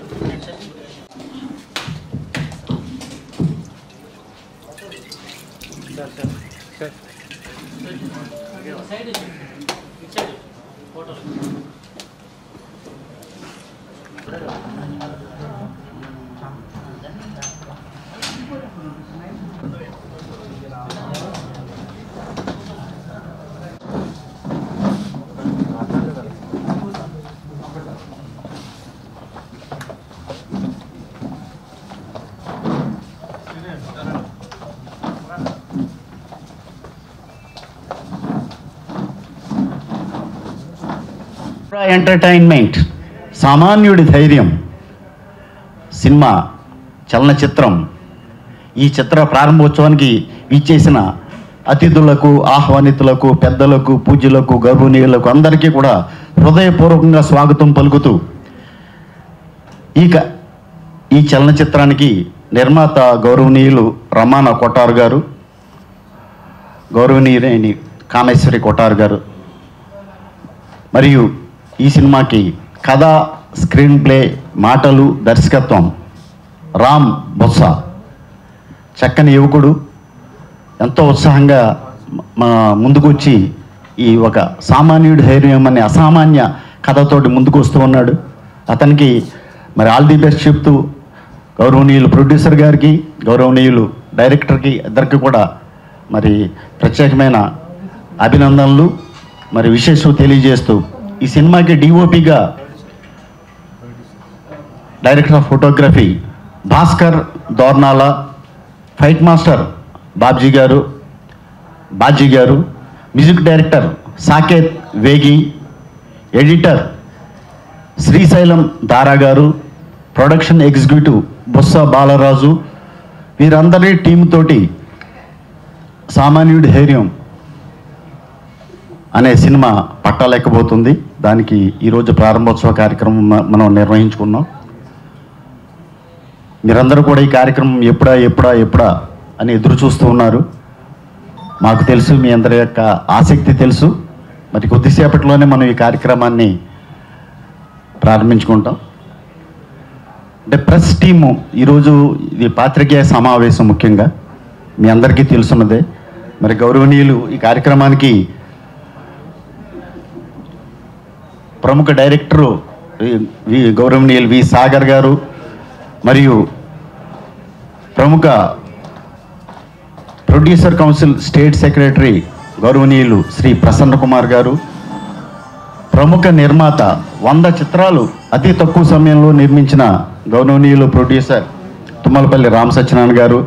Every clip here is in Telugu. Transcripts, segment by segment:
ఎంటర్టైన్మెంట్ సామాన్యుడి ధైర్యం సినిమా చలనచిత్రం ఈ చిత్ర ప్రారంభోత్సవానికి ఇచ్చేసిన అతిథులకు ఆహ్వానితులకు పెద్దలకు పూజ్యులకు గౌరవనీయులకు అందరికీ కూడా హృదయపూర్వకంగా స్వాగతం పలుకుతూ ఇక ఈ చలనచిత్రానికి నిర్మాత గౌరవనీయులు రమాన కొట్టారు గారు గౌరవనీయులైన కామేశ్వరి కొట్టారు గారు మరియు ఈ సినిమాకి కథ స్క్రీన్ ప్లే మాటలు దర్శకత్వం రామ్ బొత్స చక్కని యువకుడు ఎంతో ఉత్సాహంగా మా ముందుకు వచ్చి ఈ ఒక సామాన్యుడి ధైర్యం అనే అసామాన్య కథతోటి ముందుకు వస్తూ ఉన్నాడు అతనికి మరి ఆల్ ది బెస్ట్ చెప్తూ గౌరవనీయులు ప్రొడ్యూసర్ గారికి గౌరవనీయులు డైరెక్టర్కి ఇద్దరికి కూడా మరి ప్రత్యేకమైన అభినందనలు మరి విశేషం తెలియజేస్తూ ఈ సినిమాకి డిఓపిగా director of photography Bhaskar Dornala fight master Babji గారు బాజీ గారు మ్యూజిక్ డైరెక్టర్ సాకేత్ వేగి ఎడిటర్ శ్రీశైలం దారా గారు ప్రొడక్షన్ ఎగ్జిక్యూటివ్ బొత్స బాలరాజు వీరందరి టీం తోటి సామాన్యుడి ధైర్యం అనే సినిమా పట్టలేకపోతుంది దానికి ఈరోజు ప్రారంభోత్సవ కార్యక్రమం మ- మనం నిర్వహించుకున్నాం మీరందరూ కూడా ఈ కార్యక్రమం ఎప్పుడా ఎప్పుడా ఎప్పుడా అని ఎదురు చూస్తూ ఉన్నారు మాకు తెలుసు మీ అందరి యొక్క ఆసక్తి తెలుసు మరి కొద్దిసేపట్లోనే మనం ఈ కార్యక్రమాన్ని ప్రారంభించుకుంటాం అంటే ప్రెస్ టీము ఈరోజు ఇది పాత్రికేయ సమావేశం ముఖ్యంగా మీ అందరికీ తెలుసున్నదే మరి గౌరవనీయులు ఈ కార్యక్రమానికి ప్రముఖ డైరెక్టరు వి- వి గౌరవనీయులు వి సాగర్ గారు మరియు ప్రముఖ ప్రొడ్యూసర్ కౌన్సిల్ స్టేట్ సెక్రటరీ గౌరవనీయులు శ్రీ ప్రసన్న కుమార్ గారు ప్రముఖ నిర్మాత వంద చిత్రాలు అతి తక్కువ సమయంలో నిర్మించిన గౌరవనీయులు ప్రొడ్యూసర్ తుమ్మలపల్లి రామ సత్యనారాయణ గారు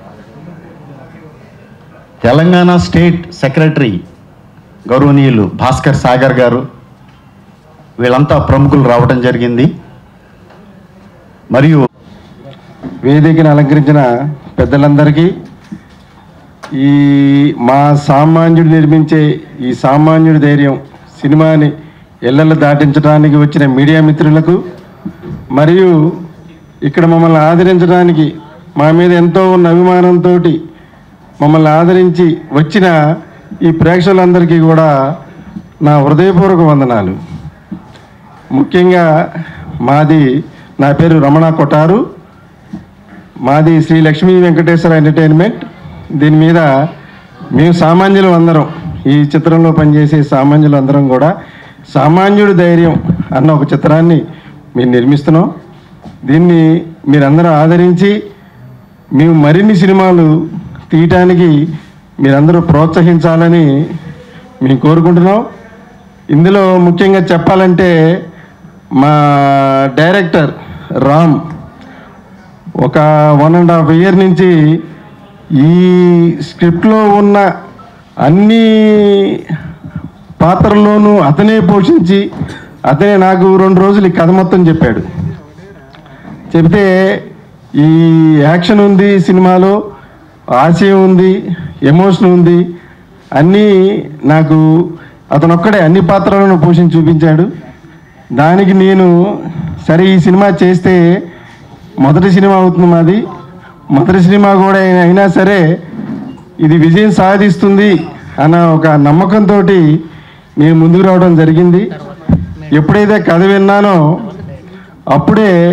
తెలంగాణ స్టేట్ సెక్రటరీ గౌరవనీయులు భాస్కర్ సాగర్ గారు వీళ్ళంతా ప్రముఖులు రావడం జరిగింది మరియు వేదికను అలంకరించిన పెద్దలందరికీ ఈ మా సామాన్యుడు నిర్మించే ఈ సామాన్యుడి ధైర్యం సినిమాని ఎల్లెల్ల దాటించడానికి వచ్చిన మీడియా మిత్రులకు మరియు ఇక్కడ మమ్మల్ని ఆదరించడానికి మా మీద ఎంతో ఉన్న అభిమానంతో మమ్మల్ని ఆదరించి వచ్చిన ఈ ప్రేక్షకులందరికీ కూడా నా హృదయపూర్వక వందనాలు ముఖ్యంగా మాది నా పేరు రమణ కొట్టారు మాది శ్రీ లక్ష్మీ వెంకటేశ్వర ఎంటర్టైన్మెంట్ దీని మీద మేము సామాన్యులు అందరం ఈ చిత్రంలో పనిచేసే సామాన్యులు అందరం కూడా సామాన్యుడి ధైర్యం అన్న ఒక చిత్రాన్ని మేము నిర్మిస్తున్నాం దీన్ని మీరందరూ ఆదరించి మేము మరిన్ని సినిమాలు తీయటానికి మీరందరూ ప్రోత్సహించాలని మేము కోరుకుంటున్నాం ఇందులో ముఖ్యంగా చెప్పాలంటే మా డైరెక్టర్ రామ్ ఒక వన్ అండ్ హాఫ్ ఇయర్ నుంచి ఈ స్క్రిప్ట్లో ఉన్న అన్ని పాత్రల్లోనూ అతనే పోషించి అతనే నాకు రెండు రోజులు ఈ కథ మొత్తం చెప్పాడు చెబితే ఈ యాక్షన్ ఉంది సినిమాలో ఆశయం ఉంది ఎమోషన్ ఉంది అన్నీ నాకు అతను ఒక్కడే అన్ని పాత్రలను పోషించి చూపించాడు దానికి నేను సరే ఈ సినిమా చేస్తే మొదటి సినిమా అవుతుంది మాది మొదటి సినిమా కూడా అయినా- అయినా సరే ఇది విజయం సాధిస్తుంది అన్న ఒక నమ్మకంతో నేను ముందుకు రావడం జరిగింది ఎప్పుడైతే కథ విన్నానో అప్పుడే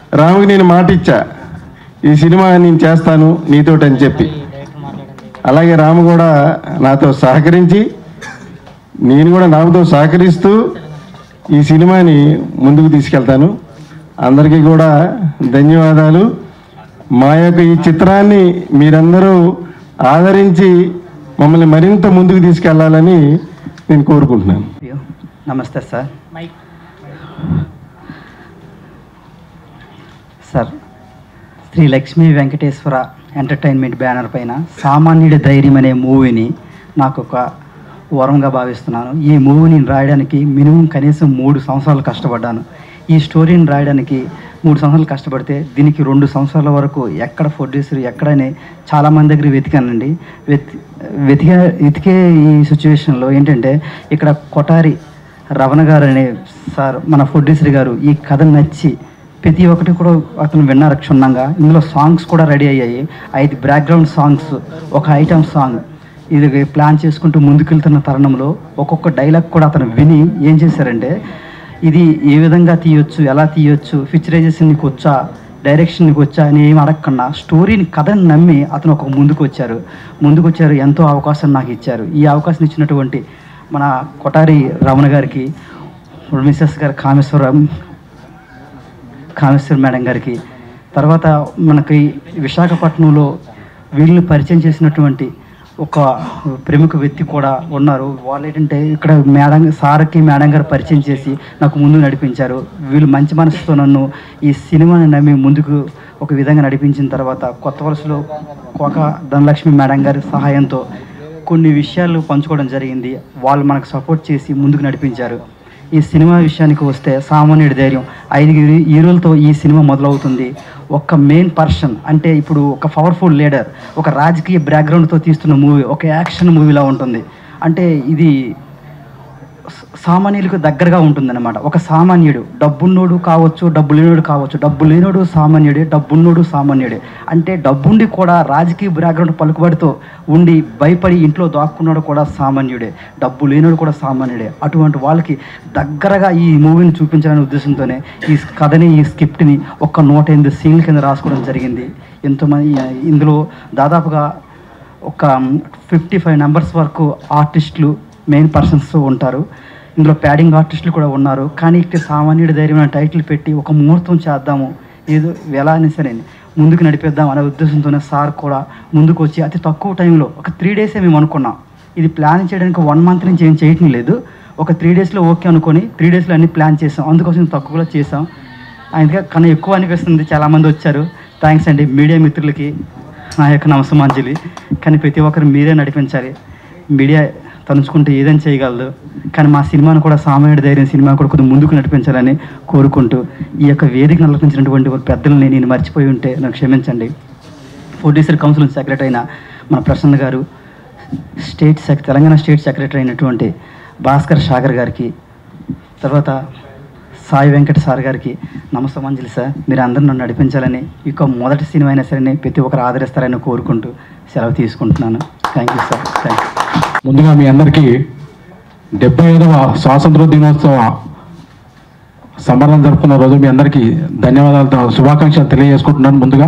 రాముకి నేను మాట ఇచ్చా ఈ సినిమా నేను చేస్తాను నీతోటి అని చెప్పి అలాగే రాము కూడా నాతో సహకరించి నేను కూడా రాముతో సహకరిస్తూ ఈ సినిమాని ముందుకు తీసుకెళ్తాను అందరికీ కూడా ధన్యవాదాలు మా యొక్క ఈ చిత్రాన్ని మీరందరూ ఆదరించి మమ్మల్ని మరింత ముందుకు తీసుకెళ్లాలని నేను కోరుకుంటున్నాను యూ. నమస్తే sir sir Sri Lakshmi Venkateswara entertainment banner పైన సామాన్యుడి ధైర్యం అనే మూవీని నాకు ఒక వరంగా భావిస్తున్నాను ఈ మూవీని రాయడానికి మినిమం కనీసం మూడు సంవత్సరాలు కష్టపడ్డాను ఈ స్టోరీని రాయడానికి మూడు సంవత్సరాలు కష్టపడితే దీనికి రెండు సంవత్సరాల వరకు ఎక్కడ ప్రొడ్యూసర్ ఎక్కడనే చాలామంది దగ్గర వెతికానండి వెతి వెతికే వెతికే ఈ సిచ్యువేషన్లో ఏంటంటే ఇక్కడ కొటారి రవణ గారు అనే సార్ మన ప్రొడ్యూసర్ గారు ఈ కథ నచ్చి ప్రతి ఒక్కటి కూడా అతను విన్నారు క్షుణ్ణంగా ఇందులో సాంగ్స్ కూడా రెడీ అయ్యాయి ఐదు బ్యాక్గ్రౌండ్ సాంగ్స్ ఒక ఐటమ్ సాంగ్ ఇది ప్లాన్ చేసుకుంటూ ముందుకెళ్తున్న తరుణంలో ఒక్కొక్క డైలాగ్ కూడా అతను విని ఏం చేశారంటే ఇది ఏ విధంగా తీయొచ్చు ఎలా తీయొచ్చు పిక్చరైజేషన్ నీకు వచ్చా డైరెక్షన్ నీకు వచ్చా అని ఏం అడగకుండా స్టోరీని కథని నమ్మి అతను ఒక ముందుకు వచ్చారు ముందుకు వచ్చారు ఎంతో అవకాశం నాకు ఇచ్చారు ఈ అవకాశం ఇచ్చినటువంటి మన కొటారి రమణ గారికి మిసెస్ గారు కామేశ్వరం కామేశ్వర మేడం గారికి తర్వాత మనకి విశాఖపట్నంలో వీళ్ళని పరిచయం చేసినటువంటి ఒక ప్రముఖ వ్యక్తి కూడా ఉన్నారు వాళ్ళు ఏంటంటే ఇక్కడ మేడం సార్కి మేడం గారు పరిచయం చేసి నాకు ముందు నడిపించారు వీళ్ళు మంచి మనసుతో నన్ను ఈ సినిమాని నమ్మి ముందుకు ఒక విధంగా నడిపించిన తర్వాత కొత్త వలసలో కోక ధనలక్ష్మి మేడం గారి సహాయంతో కొన్ని విషయాలు పంచుకోవడం జరిగింది వాళ్ళు మనకు సపోర్ట్ చేసి ముందుకు నడిపించారు ఈ సినిమా విషయానికి వస్తే సామాన్యుడి ధైర్యం ఐదుగురు హీరోలతో ఈ సినిమా మొదలవుతుంది ఒక మెయిన్ పర్సన్ అంటే ఇప్పుడు ఒక పవర్ఫుల్ లీడర్ ఒక రాజకీయ బ్యాక్గ్రౌండ్తో తీస్తున్న మూవీ ఒక యాక్షన్ మూవీలా ఉంటుంది అంటే ఇది స- సామాన్యులకు దగ్గరగా ఉంటుందన్నమాట ఒక సామాన్యుడు డబ్బున్నోడు కావచ్చు డబ్బు లేనోడు కావచ్చు డబ్బు లేనోడు సామాన్యుడే డబ్బున్నోడు సామాన్యుడే అంటే డబ్బుండి కూడా రాజకీయ బ్యాక్గ్రౌండ్ పలుకుబడితో ఉండి భయపడి ఇంట్లో దాక్కున్నాడు కూడా సామాన్యుడే డబ్బు లేనోడు కూడా సామాన్యుడే అటువంటి వాళ్ళకి దగ్గరగా ఈ మూవీని చూపించాలనే ఉద్దేశంతోనే ఈ కథని ఈ స్క్రిప్ట్ని ఒక నూట ఎనిమిది సీన్ల కింద రాసుకోవడం జరిగింది ఎంతోమంది ఇందులో దాదాపుగా ఒక ఫిఫ్టీ ఫైవ్ నెంబర్స్ వరకు ఆర్టిస్టులు మెయిన్ పర్సన్స్ ఉంటారు ఇందులో ప్యాడింగ్ ఆర్టిస్టులు కూడా ఉన్నారు కానీ ఇక్కడ సామాన్యుడి ధైర్యం అనే టైటిల్ పెట్టి ఒక ముహూర్తం చేద్దాము ఏదో ఎలా అయినా సరే ముందుకు నడిపేద్దాం అనే ఉద్దేశంతోనే సార్ కూడా ముందుకు వచ్చి అతి తక్కువ టైంలో ఒక త్రీ డేసే మేము అనుకున్నాం ఇది ప్లాన్ చేయడానికి వన్ మంత్ నుంచి ఏం చేయటం లేదు ఒక త్రీ డేస్లో ఓకే అనుకొని త్రీ డేస్లో అన్ని ప్లాన్ చేసాం అందుకోసం తక్కువలో చేసాం అందుకే కన్నా ఎక్కువ అనిపిస్తుంది చాలామంది వచ్చారు థ్యాంక్స్ అండి మీడియా మిత్రులకి నా యొక్క నమస్సమాంజలి కానీ ప్రతి ఒక్కరు మీరే నడిపించాలి మీడియా తలుచుకుంటే ఏదైనా చేయగలదు కానీ మా సినిమాను కూడా సామాన్యుడి ధైర్యం సినిమా కూడా కొద్దిగా ముందుకు నడిపించాలని కోరుకుంటూ ఈ యొక్క వేదిక నడిపించినటువంటి ఒక పెద్దల్ని నేను మర్చిపోయి ఉంటే నాకు క్షమించండి ప్రొడ్యూసర్ కౌన్సిల్ సెక్రటరీ అయిన మన ప్రసన్న గారు state sec Telangana state secretary అయినటువంటి భాస్కర్ సాగర్ గారికి తర్వాత సాయి వెంకట సార్ గారికి నమస్తమంజలి సార్ మీరు అందరూ నన్ను నడిపించాలని ఇక మొదటి సినిమా అయినా సరే ప్రతి ఒక్కరు ఆదరిస్తారని కోరుకుంటూ సెలవు తీసుకుంటున్నాను thank you sir thank you ముందుగా మీ అందరికీ డెబ్బై ఐదవ స్వాతంత్ర దినోత్సవ సంబరం జరుపుకున్న రోజు మీ అందరికీ ధన్యవాదాలతో శుభాకాంక్షలు తెలియజేసుకుంటున్నాను ముందుగా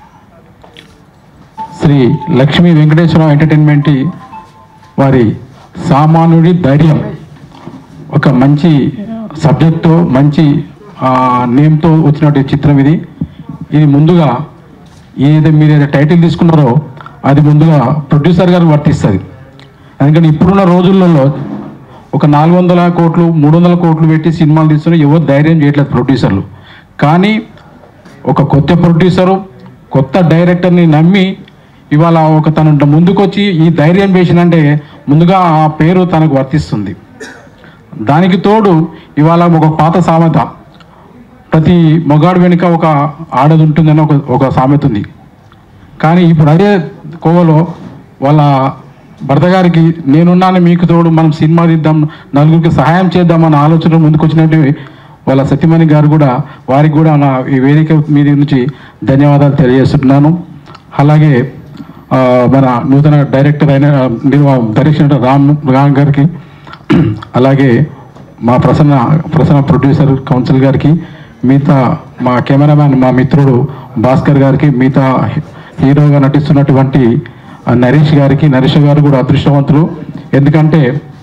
శ్రీ లక్ష్మీ వెంకటేశ్వర ఎంటర్టైన్మెంట్ వారి సామాన్యుడి ధైర్యం ఒక మంచి సబ్జెక్ట్తో మంచి నేమ్తో వచ్చినటువంటి చిత్రం ఇది ఇది ముందుగా ఏదైతే మీరు ఏదైతే టైటిల్ తీసుకున్నారో అది ముందుగా ప్రొడ్యూసర్ గారు వర్తిస్తుంది ఎందుకంటే ఇప్పుడున్న రోజులలో ఒక నాలుగు వందల కోట్లు మూడు వందల కోట్లు పెట్టి సినిమాలు తీస్తున్న ఎవరు ధైర్యం చేయట్లేదు ప్రొడ్యూసర్లు కానీ ఒక కొత్త ప్రొడ్యూసరు కొత్త డైరెక్టర్ని నమ్మి ఇవాళ ఒక తను ముందుకొచ్చి ఈ ధైర్యం చేసినంటే ముందుగా ఆ పేరు తనకు వర్తిస్తుంది దానికి తోడు ఇవాళ ఒక పాత సామెత ప్రతి మొగాడు వెనుక ఒక ఆడది ఉంటుందని ఒక ఒక సామెత ఉంది కానీ ఇప్పుడు అదే కోవలో వాళ్ళ భర్త గారికి నేనున్నాను మీకు తోడు మనం సినిమా తీద్దాం నలుగురికి సహాయం చేద్దామన్న ఆలోచన ముందుకు వచ్చినట్టు వాళ్ళ సత్యమణి గారు కూడా వారికి కూడా నా ఈ వేదిక మీద నుంచి ధన్యవాదాలు తెలియజేస్తున్నాను అలాగే ఆ, మన నూతన డైరెక్టర్ అయిన నిర్వా- డైరెక్షన్ రామ్ రామ్ గారికి అలాగే మా ప్రసన్న ప్రసన్న ప్రొడ్యూసర్ కౌన్సిల్ గారికి మిగతా మా కెమెరామ్యాన్ మా మిత్రుడు భాస్కర్ గారికి మిగతా హీరోగా నటిస్తున్నటువంటి ఆ నరేష్ గారికి నరేష్ గారు కూడా అదృష్టవంతులు ఎందుకంటే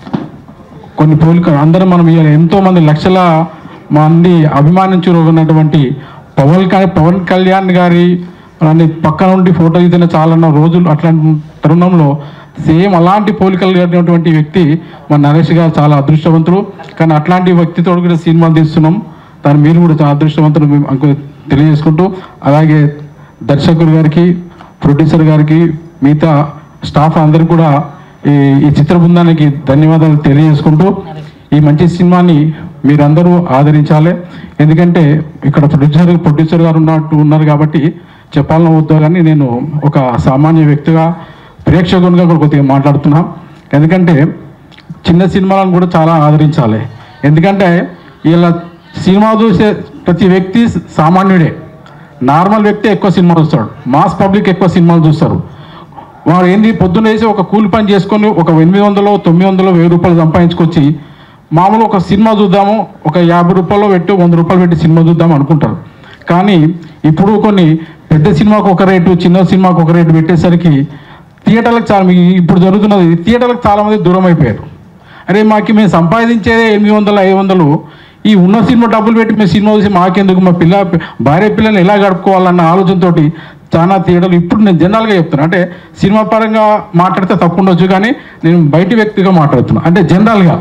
కొన్ని పోలికలు అందరం మనం ఇవాళ ఎంతో మంది లక్షల మంది అభిమానించున్నటువంటి పవన్ కళ్యాణ్ పవన్ కళ్యాణ్ గారి అని పక్క నుండి ఫోటో తీసిన చాలన్న రోజులు అట్లాంటి తరుణంలో సేమ్ అలాంటి పోలికలు కలిగినటువంటి వ్యక్తి మన నరేష్ గారు చాలా అదృష్టవంతులు కానీ అట్లాంటి వ్యక్తితో కూడా సినిమాలు తీస్తున్నాం దాన్ని మీరు కూడా చాలా అదృష్టవంతులు మేము అనుకో- తెలియజేసుకుంటూ అలాగే దర్శకుడు గారికి ప్రొడ్యూసర్ గారికి మిగతా స్టాఫ్ అందరికి కూడా ఈ ఈ చిత్ర బృందానికి ధన్యవాదాలు తెలియజేసుకుంటూ ఈ మంచి సినిమాని మీరందరూ ఆదరించాలి ఎందుకంటే ఇక్కడ ప్రొడ్యూసర్ ప్రొడ్యూసర్ గారు ఉన్నట్టు ఉన్నారు కాబట్టి చెప్పాలని వద్దా కానీ నేను ఒక సామాన్య వ్యక్తిగా ప్రేక్షకునిగా కూడా కొద్దిగా మాట్లాడుతున్నా ఎందుకంటే చిన్న సినిమాలను కూడా చాలా ఆదరించాలి ఎందుకంటే ఇలా సినిమా చూసే ప్రతి వ్యక్తి సామాన్యుడే నార్మల్ వ్యక్తి ఎక్కువ సినిమా చూస్తాడు మాస్ పబ్లిక్ ఎక్కువ సినిమాలు చూస్తారు వాడు ఏంది పొద్దున్న వేసి ఒక కూలి పని చేసుకొని ఒక ఎనిమిది వందలు తొమ్మిది వందలు వెయ్యి రూపాయలు సంపాదించుకొచ్చి మామూలు ఒక సినిమా చూద్దాము ఒక యాభై రూపాయలు పెట్టి వంద రూపాయలు పెట్టి సినిమా చూద్దాం అనుకుంటారు కానీ ఇప్పుడు కొన్ని పెద్ద సినిమాకు ఒక రేటు చిన్న సినిమాకు ఒక రేటు పెట్టేసరికి థియేటర్లకు చాలా మీ- ఇప్పుడు జరుగుతున్నది థియేటర్లకు చాలామంది దూరం అయిపోయారు అరే మాకు మేము సంపాదించేదే ఎనిమిది వందలు ఐదు వందలు ఈ ఉన్న సినిమా డబ్బులు పెట్టి మేము సినిమా చూసి మాకెందుకు మా పిల్ల భార్య పిల్లల్ని ఎలా గడుపుకోవాలన్న ఆలోచనతోటి చాలా థియేటర్లు ఇప్పుడు నేను జనరల్గా చెప్తున్నా అంటే సినిమా పరంగా మాట్లాడితే తప్పు ఉండొచ్చు కానీ నేను బయటి వ్యక్తిగా మాట్లాడుతున్నా అంటే జనరల్గా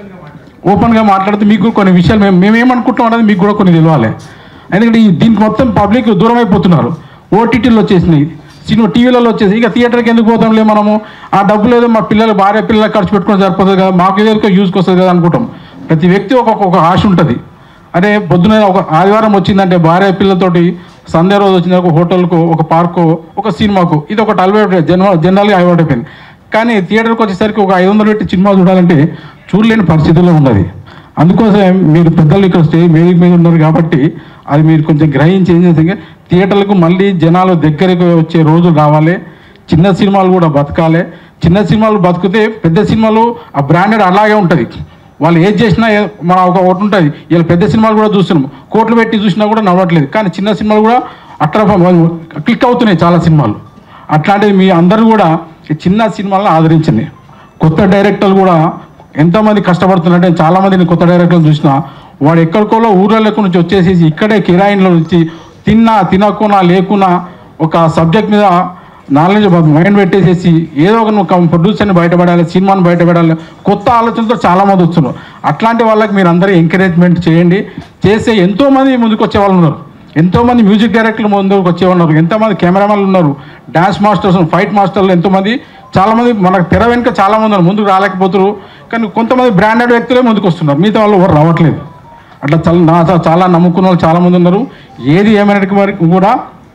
ఓపెన్గా మాట్లాడితే మీకు కూడా కొన్ని విషయాలు మేము మేమేమనుకుంటున్నాం అనేది మీకు కూడా కొన్ని తెలియాలి ఎందుకంటే ఈ దీనికి మొత్తం పబ్లిక్ దూరం అయిపోతున్నారు ఓటీటీలు వచ్చేసినాయి సినిమా టీవీలలో వచ్చేసి ఇక థియేటర్కి ఎందుకు పోతాంలే మనము ఆ డబ్బులు ఏదో మా పిల్లలు భార్య పిల్లలకు ఖర్చు పెట్టుకొని సరిపోతుంది కదా మాకు ఏదో యూజ్కి వస్తుంది కదా అనుకుంటాం ప్రతి వ్యక్తి ఒక్కొక్క ఒక ఆశ ఉంటుంది అరే పొద్దున ఒక ఆదివారం వచ్చిందంటే భార్య పిల్లలతోటి సండే రోజు వచ్చింది ఒక హోటల్కు ఒక పార్కు ఒక సినిమాకు ఇది ఒకటి అలవాటు జనరల్ జనరల్గా అలవాటు అయిపోయింది కానీ థియేటర్కి వచ్చేసరికి ఒక ఐదు వందలు పెట్టి సినిమా చూడాలంటే చూడలేని పరిస్థితుల్లో ఉన్నది అందుకోసం మీరు పెద్దలు ఇక్కడ స్టేజ్ వేదిక మీద ఉన్నారు కాబట్టి అది మీరు కొంచెం గ్రహించి ఏం చేస్తే థియేటర్లకు మళ్ళీ జనాలు దగ్గరకు వచ్చే రోజులు రావాలి చిన్న సినిమాలు కూడా బతకాలి చిన్న సినిమాలు బతికితే పెద్ద సినిమాలు ఆ బ్రాండెడ్ అలాగే ఉంటుంది వాళ్ళు ఏది చేసినా ఏ- మన ఒక ఒకటి ఉంటుంది ఇలా పెద్ద సినిమాలు కూడా చూస్తున్నాం కోట్లు పెట్టి చూసినా కూడా నవ్వట్లేదు కానీ చిన్న సినిమాలు కూడా అట్లా క్లిక్ అవుతున్నాయి చాలా సినిమాలు అట్లాంటివి మీ అందరూ కూడా ఈ చిన్న సినిమాలను ఆదరించండి కొత్త డైరెక్టర్లు కూడా ఎంతోమంది కష్టపడుతున్నారంటే నేను చాలా మందిని కొత్త డైరెక్టర్లు చూసిన వాడు ఎక్కడికోలో ఊర్ల నుంచి వచ్చేసేసి ఇక్కడే కిరాయిన్లో నుంచి తిన్నా తినకున్నా లేకున్నా ఒక సబ్జెక్ట్ మీద నాలెడ్జ్ మైండ్ పెట్టేసేసి ఏదో ఒక ప్రొడ్యూసర్ని బయటపడాలి సినిమాని బయటపడాలి కొత్త ఆలోచనతో చాలా మంది వస్తున్నారు అట్లాంటి వాళ్ళకి మీరు అందరూ ఎంకరేజ్మెంట్ చేయండి చేస్తే ఎంతో మంది ముందుకు వచ్చే వాళ్ళు ఉన్నారు ఎంతో మంది మ్యూజిక్ డైరెక్టర్లు ముందుకు వచ్చే ఉన్నారు ఎంతోమంది కెమెరామెన్లు ఉన్నారు డాన్స్ మాస్టర్స్ ఫైట్ మాస్టర్లు ఎంతోమంది చాలామంది మనకు తెర వెనుక చాలా మంది ఉన్నారు ముందుకు రాలేకపోతారు కానీ కొంతమంది బ్రాండెడ్ వ్యక్తులే ముందుకు వస్తున్నారు మిగతా వాళ్ళు ఎవరు రావట్లేదు అట్లా చాలా నా చాలా నమ్ముకున్న వాళ్ళు చాలా మంది ఉన్నారు ఏది ఏమైనటికి వరకు కూడా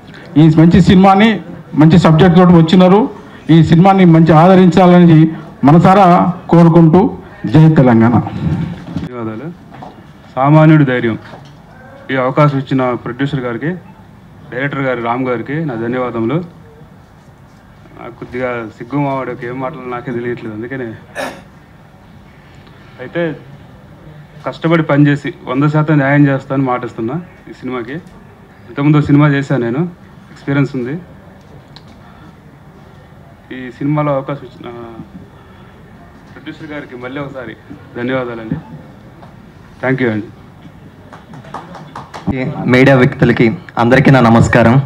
ఈ మంచి సినిమాని మంచి సబ్జెక్ట్ తోటి వచ్చినారు ఈ సినిమాని మంచి ఆదరించాలని మనసారా కోరుకుంటూ జై తెలంగాణ ధన్యవాదాలు సామాన్యుడి ధైర్యం ఈ అవకాశం ఇచ్చిన ప్రొడ్యూసర్ గారికి డైరెక్టర్ గారి రామ్ గారికి నా ధన్యవాదములు నాకు కొద్దిగా సిగ్గు మావాడికి ఏం మాటలు నాకే తెలియట్లేదు అందుకనే అయితే కష్టపడి పనిచేసి వంద శాతం న్యాయం చేస్తానని మాటిస్తున్నా ఈ సినిమాకి ఇంతకుముందు ఒక సినిమా చేశాను నేను ఎక్స్పీరియన్స్ ఉంది ఈ సినిమాలో అవకాశం ఇచ్చిన ప్రొడ్యూసర్ గారికి మళ్ళీ ఒకసారి ధన్యవాదాలండి థ్యాంక్ యూ అండి మీడియా వ్యక్తులకి అందరికీ నా నమస్కారం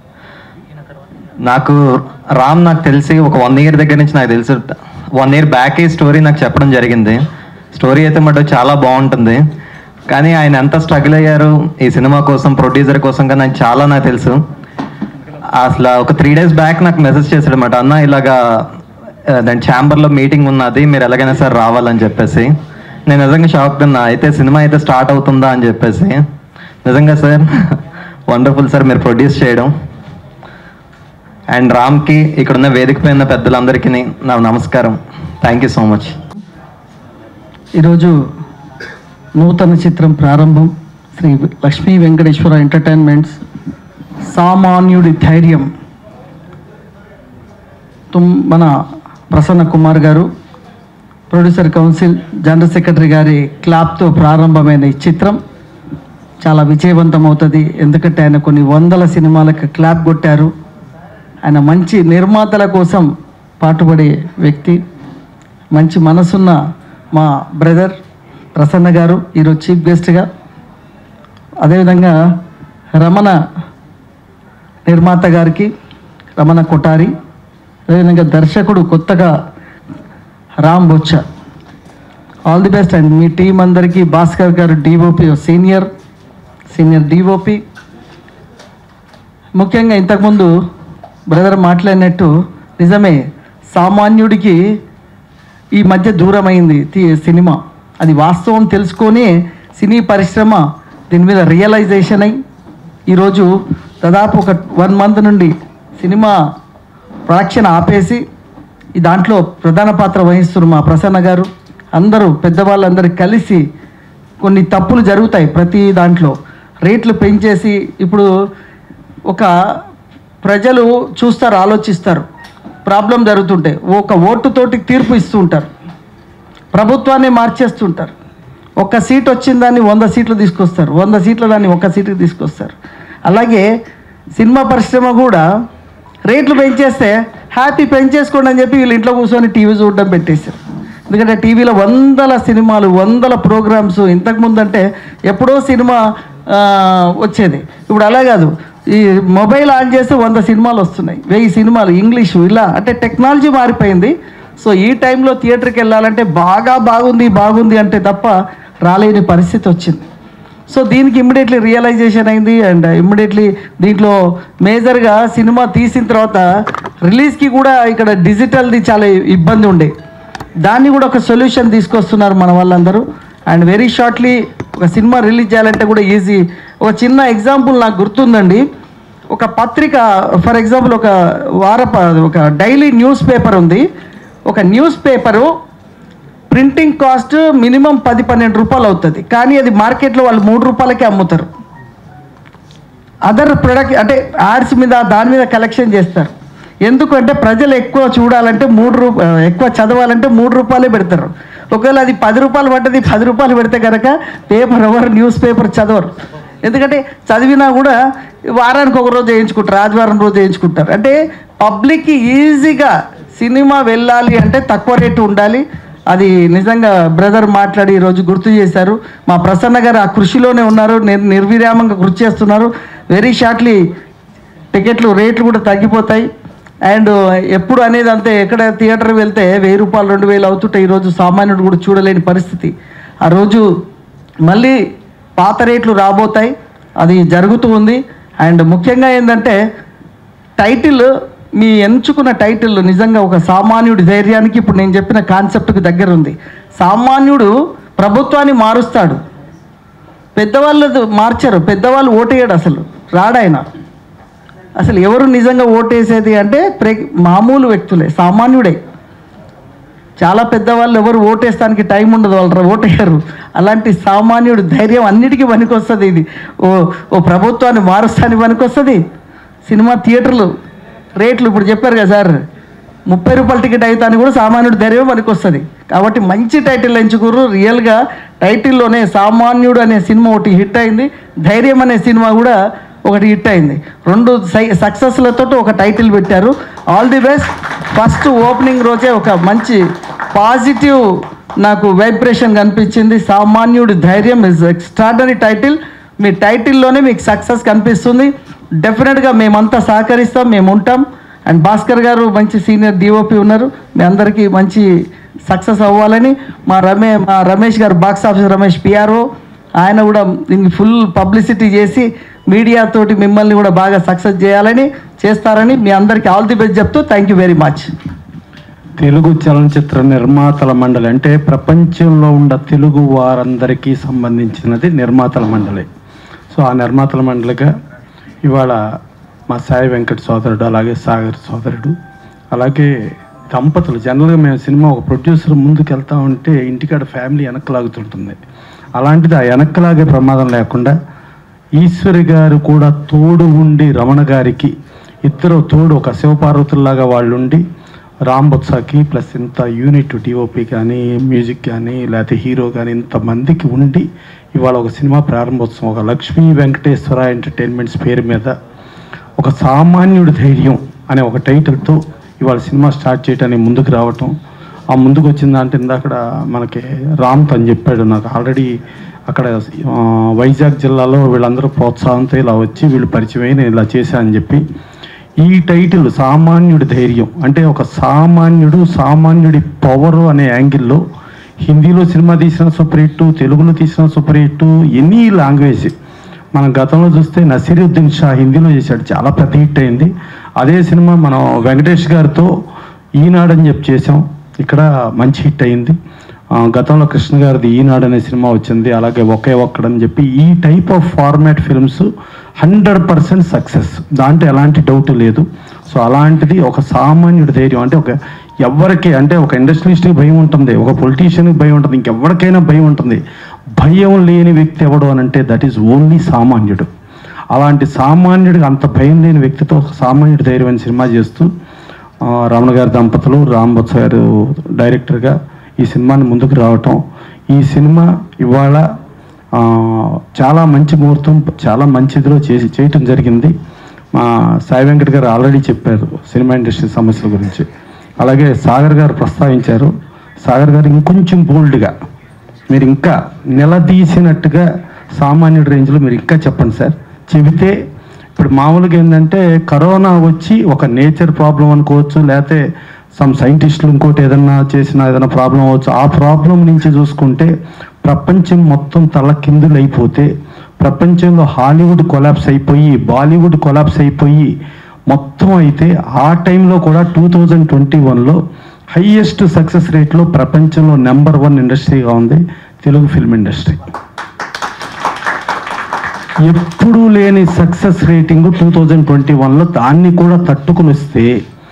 నాకు రామ్ నాకు తెలిసి ఒక వన్ ఇయర్ దగ్గర నుంచి నాకు తెలుసు వన్ ఇయర్ బ్యాక్ ఈ స్టోరీ నాకు చెప్పడం జరిగింది స్టోరీ అయితే మటు చాలా బాగుంటుంది కానీ ఆయన ఎంత స్ట్రగుల్ అయ్యారు ఈ సినిమా కోసం ప్రొడ్యూసర్ కోసం కానీ నాకు చాలా నాకు తెలుసు అసలు ఒక త్రీ డేస్ బ్యాక్ నాకు మెసేజ్ చేశాడు అనమాట అన్న ఇలాగా ఆ, దాని ఛాంబర్లో మీటింగ్ ఉన్నది మీరు ఎలాగైనా సార్ రావాలని చెప్పేసి నేను నిజంగా షాక్ ఉన్నా అయితే సినిమా అయితే స్టార్ట్ అవుతుందా అని చెప్పేసి నిజంగా సార్ వండర్ఫుల్ సార్ మీరు ప్రొడ్యూస్ చేయడం అండ్ రామ్కి ఇక్కడ ఉన్న వేదిక పైన పెద్దలందరికీ నా నమస్కారం థ్యాంక్ యూ సో మచ్ ఈరోజు నూతన చిత్రం ప్రారంభం శ్రీ లక్ష్మీ వెంకటేశ్వర ఎంటర్టైన్మెంట్స్ సామాన్యుడి ధైర్యం తుమ్ మన ప్రసన్న కుమార్ గారు ప్రొడ్యూసర్ కౌన్సిల్ జనరల్ సెక్రటరీ గారి క్లాప్తో ప్రారంభమైన ఈ చిత్రం చాలా విజయవంతం అవుతుంది ఎందుకంటే ఆయన కొన్ని వందల సినిమాలకు క్లాప్ కొట్టారు ఆయన మంచి నిర్మాతల కోసం పాటుపడే వ్యక్తి మంచి మనసున్న మా బ్రదర్ ప్రసన్న గారు ఈరోజు చీఫ్ గెస్ట్గా అదేవిధంగా రమణ నిర్మాత గారికి రమణ కొటారి అదేవిధంగా దర్శకుడు కొత్తగా Ram Bochcha all the best and మీ టీం అందరికీ భాస్కర్ గారు డిఓపి సీనియర్ సీనియర్ డిఓపి ముఖ్యంగా ఇంతకుముందు బ్రదర్ మాట్లాడినట్టు నిజమే సామాన్యుడికి ఈ మధ్య దూరమైంది తి- సినిమా అది వాస్తవం తెలుసుకొని సినీ పరిశ్రమ దీని మీద రియలైజేషన్ అయి ఈరోజు దాదాపు ఒక వన్ మంత్ నుండి సినిమా ప్రొడక్షన్ ఆపేసి ఈ దాంట్లో ప్రధాన పాత్ర వహిస్తున్నారు మా ప్రసన్న గారు అందరూ పెద్దవాళ్ళందరూ కలిసి కొన్ని తప్పులు జరుగుతాయి ప్రతి దాంట్లో రేట్లు పెంచేసి ఇప్పుడు ఒక ప్రజలు చూస్తారు ఆలోచిస్తారు ప్రాబ్లం జరుగుతుంటే ఒక ఓటుతోటి తీర్పు ఇస్తూ ఉంటారు ప్రభుత్వాన్ని మార్చేస్తుంటారు ఒక్క సీట్ వచ్చిన దాన్ని వంద సీట్లు తీసుకొస్తారు వంద సీట్ల దాన్ని ఒక సీటుకి తీసుకొస్తారు అలాగే సినిమా పరిశ్రమ కూడా రేట్లు పెంచేస్తే హ్యాపీ పెంచేసుకోండి అని చెప్పి వీళ్ళు ఇంట్లో కూర్చొని టీవీ చూడడం పెట్టేశారు ఎందుకంటే టీవీలో వందల సినిమాలు వందల ప్రోగ్రామ్స్ ఇంతకుముందు అంటే ఎప్పుడో సినిమా ఆ, వచ్చేది ఇప్పుడు అలా కాదు ఈ మొబైల్ ఆన్ చేస్తే వంద సినిమాలు వస్తున్నాయి వెయ్యి సినిమాలు ఇంగ్లీషు ఇలా అంటే టెక్నాలజీ మారిపోయింది సో ఈ టైంలో థియేటర్కి వెళ్ళాలంటే బాగా బాగుంది బాగుంది అంటే తప్ప రాలేని పరిస్థితి వచ్చింది సో దీనికి ఇమ్మీడియట్లీ రియలైజేషన్ అయింది అండ్ ఇమ్మీడియట్లీ దీంట్లో మేజర్గా సినిమా తీసిన తర్వాత రిలీజ్కి కూడా ఇక్కడ డిజిటల్ది చాలా ఇబ్బంది ఉండే దాన్ని కూడా ఒక సొల్యూషన్ తీసుకొస్తున్నారు మన వాళ్ళందరూ అండ్ వెరీ షార్ట్లీ ఒక సినిమా రిలీజ్ చేయాలంటే కూడా ఈజీ ఒక చిన్న ఎగ్జాంపుల్ నాకు గుర్తుందండి ఒక పత్రిక ఫర్ ఎగ్జాంపుల్ ఒక వారప ఒక డైలీ న్యూస్ పేపర్ ఉంది ఒక news paper printing cost minimum పది పన్నెండు రూపాయలు అవుతుంది కానీ అది మార్కెట్లో వాళ్ళు మూడు రూపాయలకే అమ్ముతారు అదర్ ప్రొడక్ట్ అంటే యాడ్స్ మీద దాని మీద కలెక్షన్ చేస్తారు ఎందుకంటే ప్రజలు ఎక్కువ చూడాలంటే మూడు రూప ఎక్కువ చదవాలంటే మూడు రూపాయలే పెడతారు ఒకవేళ అది పది రూపాయలు పడ్డది పది రూపాయలు పెడితే కనుక పేపర్ ఎవరు న్యూస్ పేపర్ చదవరు ఎందుకంటే చదివినా కూడా వారానికి ఒక రోజు వేయించుకుంటారు ఆదివారం రోజు వేయించుకుంటారు అంటే పబ్లిక్కి ఈజీగా సినిమా వెళ్ళాలి అంటే తక్కువ రేటు ఉండాలి అది నిజంగా బ్రదర్ మాట్లాడి ఈరోజు గుర్తు చేశారు మా ప్రసన్న గారు ఆ కృషిలోనే ఉన్నారు నిర్ నిర్విరామంగా కృషి చేస్తున్నారు వెరీ షార్ట్లీ టికెట్లు రేట్లు కూడా తగ్గిపోతాయి అండ్ ఎప్పుడు అనేది అంతే ఎక్కడ థియేటర్ వెళ్తే వెయ్యి రూపాయలు రెండు వేలు అవుతుంటే ఈరోజు సామాన్యుడు కూడా చూడలేని పరిస్థితి ఆ రోజు మళ్ళీ పాత రేట్లు రాబోతాయి అది జరుగుతూ ఉంది అండ్ ముఖ్యంగా ఏంటంటే టైటిల్ మీ ఎంచుకున్న టైటిల్ నిజంగా ఒక సామాన్యుడి ధైర్యానికి ఇప్పుడు నేను చెప్పిన కాన్సెప్ట్కి దగ్గర ఉంది సామాన్యుడు ప్రభుత్వాన్ని మారుస్తాడు పెద్దవాళ్ళు మార్చరు పెద్దవాళ్ళు ఓటేయడు అసలు రాడాయన అసలు ఎవరు నిజంగా ఓటేసేది అంటే ప్రే మామూలు వ్యక్తులే సామాన్యుడే చాలా పెద్దవాళ్ళు ఎవరు ఓటేస్తానికి టైం ఉండదు వాళ్ళు ఓటేయరు అలాంటి సామాన్యుడు ధైర్యం అన్నిటికీ పనికొస్తుంది ఇది ఓ ఓ ప్రభుత్వాన్ని మారుస్తానికి పనికొస్తుంది సినిమా థియేటర్లు రేట్లు ఇప్పుడు చెప్పారు కదా సార్ ముప్పై రూపాయల టికెట్ అవుతానికి కూడా సామాన్యుడు ధైర్యం పనికొస్తుంది కాబట్టి మంచి టైటిల్ ఎంచుకుర్రు రియల్గా టైటిల్లోనే సామాన్యుడు అనే సినిమా ఒకటి హిట్ అయింది ధైర్యం అనే సినిమా కూడా ఒకటి హిట్ అయింది రెండు సై సక్సెస్లతో ఒక టైటిల్ పెట్టారు all the best first opening రోజే ఒక మంచి పాజిటివ్ నాకు వైబ్రేషన్ కనిపించింది సామాన్యుడి ధైర్యం ఇస్ ఎక్స్ట్రాడనరీ టైటిల్ మీ టైటిల్లోనే మీకు సక్సెస్ కనిపిస్తుంది డెఫినెట్గా మేమంతా సహకరిస్తాం మేము ఉంటాం అండ్ భాస్కర్ గారు మంచి సీనియర్ డిఓపి ఉన్నారు మీ అందరికీ మంచి సక్సెస్ అవ్వాలని మా రమే మా రమేష్ గారు బాక్స్ ఆఫీస్ రమేష్ పిఆర్ఓ ఆయన కూడా దీనికి ఫుల్ పబ్లిసిటీ చేసి మీడియా తోటి మిమ్మల్ని కూడా బాగా సక్సెస్ చేయాలని చేస్తారని మీ అందరికీ ఆల్ ది బెస్ట్ చెప్తూ thank you very much Telugu చలనచిత్ర నిర్మాతల మండలి అంటే ప్రపంచంలో ఉన్న తెలుగు వారందరికీ సంబంధించినది నిర్మాతల మండలి సో ఆ నిర్మాతల మండలిగా ఇవాళ మా సాయి వెంకట్ సోదరుడు అలాగే సాగర్ సోదరుడు అలాగే దంపతులు జనరల్గా మేము సినిమా ఒక ప్రొడ్యూసర్ ముందుకు వెళ్తా ఉంటే ఇంటికాడ ఫ్యామిలీ వెనక్కి అలాంటిది ఆ వెనక్కలాగే ప్రమాదం లేకుండా ఈశ్వరి గారు కూడా తోడు ఉండి రమణ గారికి ఇద్దరు తోడు ఒక శివపార్వతుల్లాగా వాళ్ళు ఉండి రామ్ బొత్సాకి ప్లస్ ఇంత యూనిట్ డిఓపి కానీ మ్యూజిక్ కానీ లేకపోతే హీరో కానీ ఇంతమందికి ఉండి ఇవాళ ఒక సినిమా ప్రారంభోత్సవం ఒక లక్ష్మీ వెంకటేశ్వర ఎంటర్టైన్మెంట్స్ పేరు మీద ఒక సామాన్యుడి ధైర్యం అనే ఒక టైటిల్తో ఇవాళ సినిమా స్టార్ట్ చేయడానికి ముందుకు రావటం ఆ ముందుకు వచ్చిన దాంట్లో ఇందాక మనకి రామ్ తను చెప్పాడు నాకు ఆల్రెడీ అక్కడ ఆ, వైజాగ్ జిల్లాలో వీళ్ళందరూ ప్రోత్సాహంతో ఇలా వచ్చి వీళ్ళు పరిచయం అయి నేను ఇలా చేశానని చెప్పి ఈ టైటిల్ సామాన్యుడి ధైర్యం అంటే ఒక సామాన్యుడు సామాన్యుడి పవర్ అనే యాంగిల్లో హిందీలో సినిమా తీసిన సూపర్ హిట్ తెలుగులో తీసిన సూపర్ హిట్ ఎనీ లాంగ్వేజ్ మనం గతంలో చూస్తే నసీరుద్దీన్ షా హిందీలో చేశాడు చాలా పెద్ద హిట్ అయింది అదే సినిమా మనం వెంకటేష్ గారితో ఈనాడని చెప్పి చేసాం ఇక్కడ మంచి హిట్ అయింది ఆ, గతంలో కృష్ణ గారిది ఈనాడు అనే సినిమా వచ్చింది అలాగే ఒకే ఒక్కడని చెప్పి ఈ type of format films hundred percent success దాంట్లో ఎలాంటి డౌట్ లేదు సో అలాంటిది ఒక సామాన్యుడి ధైర్యం అంటే ఒక ఎవరికి అంటే ఒక ఇండస్ట్రియలిస్ట్కి భయం ఉంటుంది ఒక పొలిటీషియన్కి భయం ఉంటుంది ఇంకెవరికైనా భయం ఉంటుంది భయం లేని వ్యక్తి ఎవడు అని అంటే దట్ ఈస్ ఓన్లీ సామాన్యుడు అలాంటి సామాన్యుడికి అంత భయం లేని వ్యక్తితో ఒక సామాన్యుడి ధైర్యమైన సినిమా చేస్తూ ఆ, రమణ గారి దంపతులు రామ్ బొత్స గారు డైరెక్టర్గా ఈ సినిమాని ముందుకు రావటం ఈ సినిమా ఇవాళ ఆ, చాలా మంచి ముహూర్తం చాలా మంచి ఇదిలో చేసి చేయటం జరిగింది మా సాయి వెంకట్ గారు ఆల్రెడీ చెప్పారు సినిమా ఇండస్ట్రీ సమస్యల గురించి అలాగే సాగర్ గారు ప్రస్తావించారు సాగర్ గారు ఇంకొంచెం బోల్డ్గా మీరు ఇంకా నిలదీసినట్టుగా సామాన్యుడి రేంజ్లో మీరు ఇంకా చెప్పండి సార్ చెబితే ఇప్పుడు మామూలుగా ఏంటంటే కరోనా వచ్చి ఒక నేచర్ ప్రాబ్లం అనుకోవచ్చు లేకపోతే సమ్ సైంటిస్టులు ఇంకోటి ఏదన్నా చేసిన ఏదైనా ప్రాబ్లం అవ్వచ్చు ఆ ప్రాబ్లం నుంచి చూసుకుంటే ప్రపంచం మొత్తం తల కిందులైపోతే ప్రపంచంలో హాలీవుడ్ కొలాప్స్ అయిపోయి బాలీవుడ్ కొలాప్స్ అయిపోయి మొత్తం అయితే ఆ టైంలో కూడా టూ థౌజండ్ ట్వంటీ వన్లో హయ్యెస్ట్ సక్సెస్ రేట్లో ప్రపంచంలో నెంబర్ వన్ ఇండస్ట్రీగా ఉంది తెలుగు ఫిల్మ్ ఇండస్ట్రీ ఎప్పుడూ లేని success rating two thousand twenty వన్లో దాన్ని కూడా తట్టుకుని వస్తే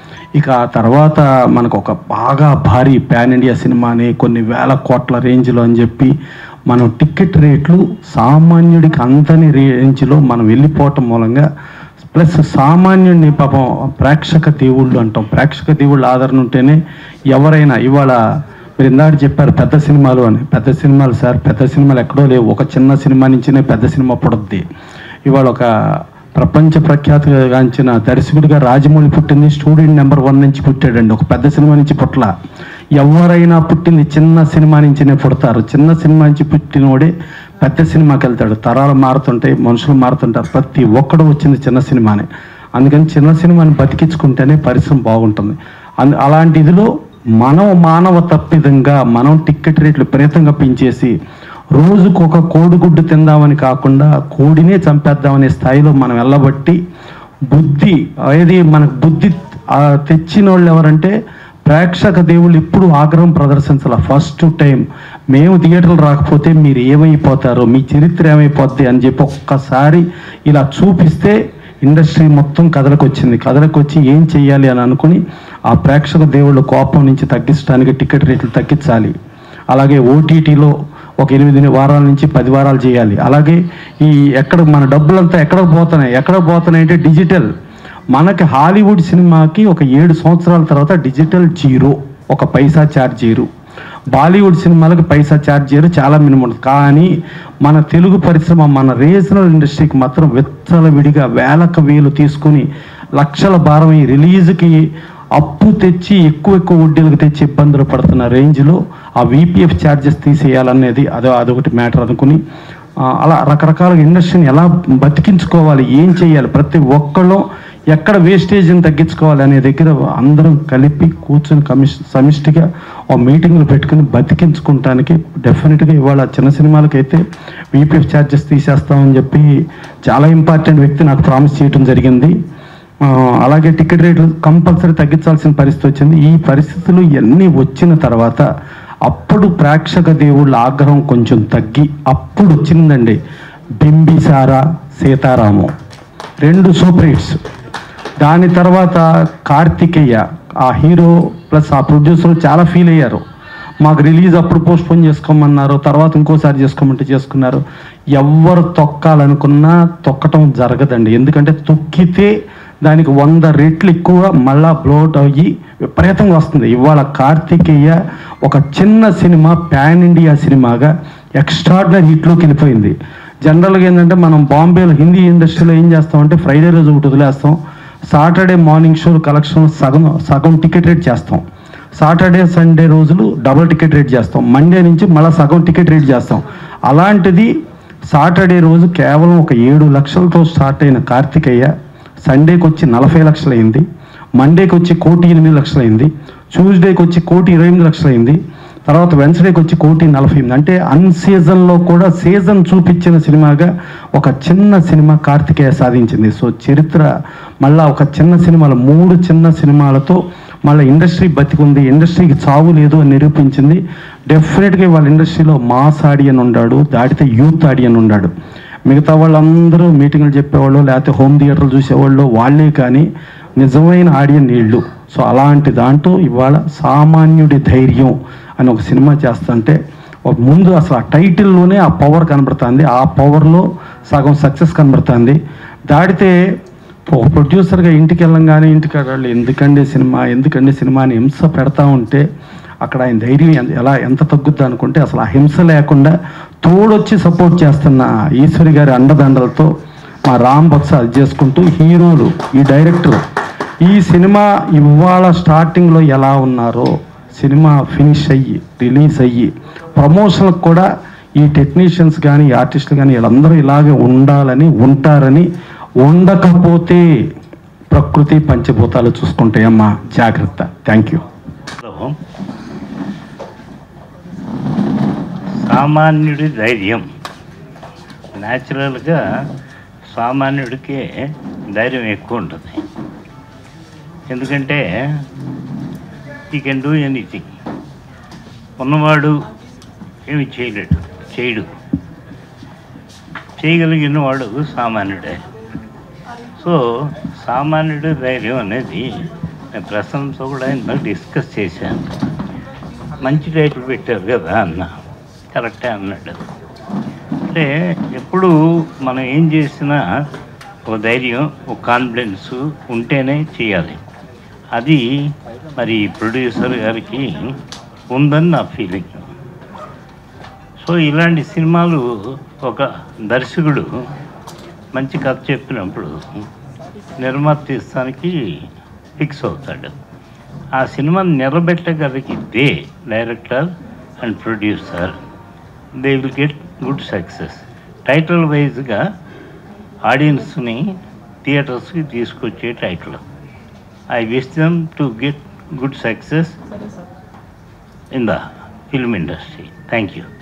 ఇక ఆ తర్వాత మనకు ఒక బాగా భారీ పాన్ ఇండియా సినిమాని కొన్ని వేల కోట్ల రేంజ్లో అని చెప్పి మనం టికెట్ రేట్లు సామాన్యుడికి అంతని రేంజ్లో మనం వెళ్ళిపోవటం మూలంగా ప్లస్ సామాన్యుడిని పాపం ప్రేక్షక దేవుళ్ళు అంటాం ప్రేక్షక దేవుళ్ళ ఆదరణ ఉంటేనే ఎవరైనా ఇవాళ మీరు ఇందాక చెప్పారు పెద్ద సినిమాలు అని పెద్ద సినిమాలు సార్ పెద్ద సినిమాలు ఎక్కడో లేవు ఒక చిన్న సినిమా నుంచినే పెద్ద సినిమా పుడుద్ది ఇవాళ ఒక ప్రపంచ ప్రఖ్యాతిగాంచిన దర్శకుడిగా రాజమౌళి పుట్టింది స్టూడెంట్ నెంబర్ వన్ నుంచి పుట్టాడండి ఒక పెద్ద సినిమా నుంచి పుట్ల ఎవరైనా పుట్టింది చిన్న సినిమా నుంచినే పుడతారు చిన్న సినిమా నుంచి పుట్టినోడే పెద్ద సినిమాకి వెళ్తాడు తరాలు మారుతుంటాయి మనుషులు మారుతుంటారు ప్రతి ఒక్కడు వచ్చింది చిన్న సినిమానే అందుకని చిన్న సినిమాని బతికించుకుంటేనే పరిశ్రమ బాగుంటుంది అందు అలాంటి ఇదిలో మనం మానవ తప్పిదంగా మనం టికెట్ రేట్లు విపరీతంగా పెంచేసి రోజుకు ఒక కోడిగుడ్డు తిందామని కాకుండా కోడినే చంపేద్దామనే స్థాయిలో మనం వెళ్ళబట్టి బుద్ధి ఏది మనకు బుద్ధి ఆ, తెచ్చిన వాళ్ళు ఎవరంటే ప్రేక్షక దేవుళ్ళు ఇప్పుడు ఆగ్రహం ప్రదర్శించాల ఫస్ట్ టైం మేము థియేటర్లు రాకపోతే మీరు ఏమైపోతారో మీ చరిత్ర ఏమైపోద్ది అని చెప్పి ఒక్కసారి ఇలా చూపిస్తే ఇండస్ట్రీ మొత్తం కథలకు వచ్చింది కథలకు వచ్చి ఏం చెయ్యాలి అని అనుకుని ఆ ప్రేక్షక దేవుళ్ళ కోపం నుంచి తగ్గించడానికి టికెట్ రేట్లు తగ్గించాలి అలాగే ఓటీటీలో ఒక ఎనిమిది వారాల నుంచి పది వారాలు చేయాలి అలాగే ఈ ఎక్కడ మన డబ్బులంతా ఎక్కడ పోతున్నాయి ఎక్కడ పోతున్నాయి అంటే డిజిటల్ మనకి హాలీవుడ్ సినిమాకి ఒక ఏడు సంవత్సరాల తర్వాత డిజిటల్ జీరో ఒక పైసా ఛార్జ్ జీరో బాలీవుడ్ సినిమాలకు పైసా ఛార్జ్ చేయరు చాలా మినిమం ఉంటుంది కానీ మన తెలుగు పరిశ్రమ మన రీజనల్ ఇండస్ట్రీకి మాత్రం విచ్చలవిడిగా వేలకు వేలు తీసుకుని లక్షల భారం ఈ రిలీజ్కి అప్పు తెచ్చి ఎక్కువ ఎక్కువ వడ్డీలకు తెచ్చి ఇబ్బందులు పడుతున్న రేంజ్లో ఆ వీపీఎఫ్ ఛార్జెస్ తీసేయాలనేది అదో అదొకటి మ్యాటర్ అనుకుని ఆ, అలా రకరకాల ఇండస్ట్రీని ఎలా బతికించుకోవాలి ఏం చేయాలి ప్రతి ఒక్కళ్ళు ఎక్కడ వేస్టేజ్ని తగ్గించుకోవాలి అనే దగ్గర అందరం కలిపి కూర్చొని కమిష్ సమిష్టిగా ఒక మీటింగ్లు పెట్టుకుని బతికించుకుంటానికి డెఫినెట్గా ఇవాళ చిన్న సినిమాలకైతే వీపీఎఫ్ ఛార్జెస్ తీసేస్తామని చెప్పి చాలా ఇంపార్టెంట్ వ్యక్తి నాకు ప్రామిస్ చేయడం జరిగింది ఆ, అలాగే టికెట్ రేట్లు కంపల్సరీ తగ్గించాల్సిన పరిస్థితి వచ్చింది ఈ పరిస్థితులు ఇవన్నీ వచ్చిన తర్వాత అప్పుడు ప్రేక్షక దేవుళ్ళ ఆగ్రహం కొంచెం తగ్గి అప్పుడు వచ్చిందండి బింబిసారా సీతారామం రెండు సూపర్ హిట్స్ దాని తర్వాత కార్తికేయ ఆ హీరో ప్లస్ ఆ ప్రొడ్యూసర్ చాలా ఫీల్ అయ్యారు మాకు రిలీజ్ అప్పుడు పోస్ట్పోన్ చేసుకోమన్నారు తర్వాత ఇంకోసారి చేసుకోమంటే చేసుకున్నారు ఎవరు తొక్కాలనుకున్నా తొక్కటం జరగదండి ఎందుకంటే తొక్కితే దానికి వంద రెట్లు ఎక్కువ మళ్ళా బ్లోట్ అయ్యి విపరీతంగా వస్తుంది ఇవాళ కార్తికేయ ఒక చిన్న సినిమా పాన్ ఇండియా సినిమాగా ఎక్స్ట్రాడినరీ హిట్లోకి వెళ్ళిపోయింది జనరల్గా ఏంటంటే మనం బాంబేలో హిందీ ఇండస్ట్రీలో ఏం చేస్తామంటే ఫ్రైడే రోజు ఒకటి వదిలేస్తాం సాటర్డే మార్నింగ్ షో కలెక్షన్ సగం సగం టికెట్ రేట్ చేస్తాం సాటర్డే సండే రోజులు డబుల్ టికెట్ రేట్ చేస్తాం మండే నుంచి మళ్ళీ సగం టికెట్ రేట్ చేస్తాం అలాంటిది సాటర్డే రోజు కేవలం ఒక ఏడు లక్షలతో స్టార్ట్ అయిన కార్తికేయ సండేకి వచ్చి నలభై లక్షలైంది మండేకి వచ్చి కోటి ఎనిమిది లక్షలైంది ట్యూస్డేకి వచ్చి కోటి ఇరవై ఎనిమిది లక్షలైంది తర్వాత వెన్స్డేకి వచ్చి కోటి నలభై ఎనిమిది అంటే అన్ సీజన్లో కూడా సీజన్ చూపించిన సినిమాగా ఒక చిన్న సినిమా కార్తికేయ సాధించింది సో చరిత్ర మళ్ళా ఒక చిన్న సినిమాలు మూడు చిన్న సినిమాలతో మళ్ళీ ఇండస్ట్రీ బతికుంది ఇండస్ట్రీకి చావు లేదు అని నిరూపించింది డెఫినెట్గా వాళ్ళ ఇండస్ట్రీలో మాస్ ఆడియన్ ఉన్నాడు దాటితే యూత్ ఆడియన్ ఉన్నాడు మిగతా వాళ్ళందరూ మీటింగ్లు చెప్పేవాళ్ళు లేకపోతే హోమ్ థియేటర్లు చూసేవాళ్ళు వాళ్ళే కానీ నిజమైన ఆడియన్ వీళ్ళు సో అలాంటి దాంట్లో ఇవాళ సామాన్యుడి ధైర్యం అని ఒక సినిమా చేస్తుంటే ఒక ముందు అసలు ఆ టైటిల్లోనే ఆ పవర్ కనబడుతుంది ఆ పవర్లో సగం సక్సెస్ కనబడుతుంది దాటితే ఒక ప్రొడ్యూసర్గా ఇంటికి వెళ్ళంగానే ఇంటికి వాళ్ళు ఎందుకండి సినిమా ఎందుకండి సినిమా అని హింస పెడతా ఉంటే అక్కడ ఆయన ధైర్యం ఎన్- ఎలా ఎంత తగ్గుద్ది అనుకుంటే అసలు ఆ హింస లేకుండా తోడొచ్చి సపోర్ట్ చేస్తున్న ఈశ్వరి గారి అండదండలతో మా రామ్ బక్స అది చేసుకుంటూ హీరోలు ఈ డైరెక్టర్ ఈ సినిమా ఇవాళ స్టార్టింగ్లో ఎలా ఉన్నారో సినిమా ఫినిష్ అయ్యి రిలీజ్ అయ్యి ప్రమోషన్లకు కూడా ఈ టెక్నీషియన్స్ కానీ ఈ ఆర్టిస్టులు కానీ వీళ్ళందరూ ఇలాగే ఉండాలని ఉంటారని ఉండకపోతే ప్రకృతి పంచభూతాలు చూసుకుంటాయమ్మా జాగ్రత్త థ్యాంక్ యూ లో సామాన్యుడి ధైర్యం న్యాచురల్గా సామాన్యుడికే ధైర్యం ఎక్కువ ఉంటుంది ఎందుకంటే ఈ కెన్ డూ ఎనీథింగ్ ఉన్నవాడు ఏమి చేయలేడు చేయడు చేయగలిగిన వాడు సామాన్యుడే సో సామాన్యుడి ధైర్యం అనేది నేను ప్రశ్నలతో కూడా ఇంత డిస్కస్ చేశాను మంచి టైటిల్ పెట్టారు కదా అన్న కరెక్టే అన్నాడు అంటే ఎప్పుడు మనం ఏం చేసినా ఒక ధైర్యం ఒక కాన్ఫిడెన్స్ ఉంటేనే చేయాలి అది మరి ప్రొడ్యూసర్ గారికి ఉందని నా ఫీలింగ్ సో ఇలాంటి సినిమాలు ఒక దర్శకుడు మంచి కథ చెప్పినప్పుడు నిర్మాత తీస్తానికి ఫిక్స్ అవుతాడు ఆ సినిమాని నిలబెట్టగలిగితే director and producer they will get good success title వైజ్గా ఆడియన్స్ని థియేటర్స్కి తీసుకొచ్చే title I wish them to get good success in the film industry thank you